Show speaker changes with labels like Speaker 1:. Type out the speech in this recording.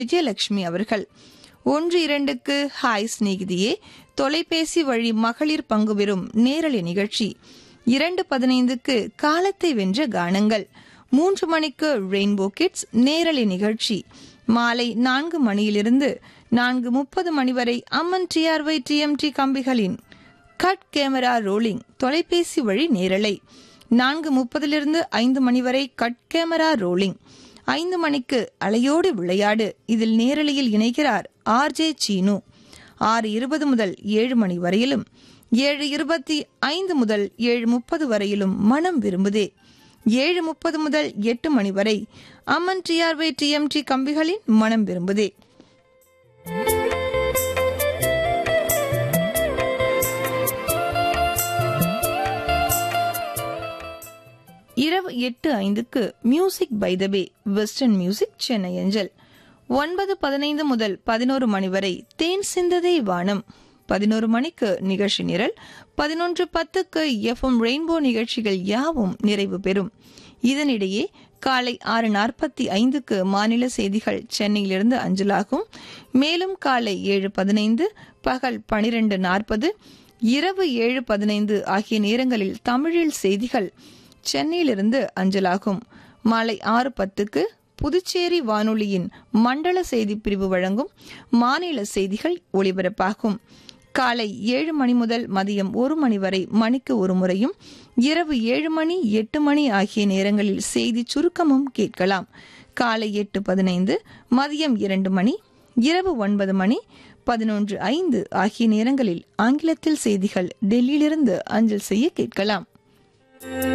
Speaker 1: விஜயலட்சுமி அவர்கள் ஒன்று இரண்டுக்கு ஹாய் சிநேகிதியே தொலைபேசி வழி மகளிர் பங்கு பெறும் நேரலை நிகழ்ச்சி இரண்டு பதினைந்துக்கு காலத்தை வென்ற கானங்கள் மூன்று மணிக்கு ரெயின்போ கிட்ஸ் நேரலை நிகழ்ச்சி மாலை நான்கு மணியிலிருந்து நான்கு முப்பது மணி வரை அம்மன் டிஆர்ஒய் டிஎம்டி கம்பிகளின் கட் கேமரா ரோலிங் தொலைபேசி வழி நேரலை நான்கு முப்பதிலிருந்து ஐந்து மணி வரை கட் கேமரா ரோலிங் ஐந்து மணிக்கு அலையோடு விளையாடு இதில் நேரலையில் இணைகிறார் ஆர்ஜே சீனு ஆறு இருபது முதல் ஏழு மணி வரையிலும் ஏழு இருபத்தி ஐந்து முதல் ஏழு முப்பது வரையிலும் மனம் விரும்புதே ஏழு முப்பது முதல் எட்டு மணி வரை அம்மன் டிஆர்ஒய் டிஎம்டி கம்பிகளின் மனம் விரும்புதே இரவு எட்டு ஐந்துக்கு music by the bay western music Chennai அஞ்சல் ஒன்பது பதினைந்து முதல் பதினோரு மணி வரை தேன் சிந்ததை வானம் பதினோரு மணிக்கு நிகழ்ச்சி நிரல் பதினொன்று பத்துக்கு எஃப்எம் ரெயின்போ நிகழ்ச்சிகள் யாவும் நிறைவு பெறும் இதனிடையே காலை ஆறு நாற்பத்தி ஐந்துக்கு மாநில செய்திகள் சென்னையிலிருந்து அஞ்சலாகும் மேலும் காலை ஏழு பதினைந்து பகல் பனிரெண்டு நாற்பது இரவு ஏழு பதினைந்து ஆகிய நேரங்களில் தமிழில் செய்திகள் சென்னையிலிருந்து அஞ்சலாகும் மாலை ஆறு பத்துக்கு புதுச்சேரி வானொலியின் மண்டல செய்தி பிரிவு வழங்கும் மாநில செய்திகள் ஒளிபரப்பாகும் காலை ஏழு மணி முதல் மதியம் ஒரு மணி வரை மணிக்கு ஒரு முறையும் இரவு ஏழு மணி எட்டு மணி ஆகிய நேரங்களில் செய்தி சுருக்கமும் கேட்கலாம் காலை எட்டு பதினைந்து மதியம் இரண்டு மணி இரவு ஒன்பது மணி பதினொன்று ஐந்து ஆகிய நேரங்களில் ஆங்கிலத்தில் செய்திகள் டெல்லியிலிருந்து அஞ்சல் செய்ய கேட்கலாம்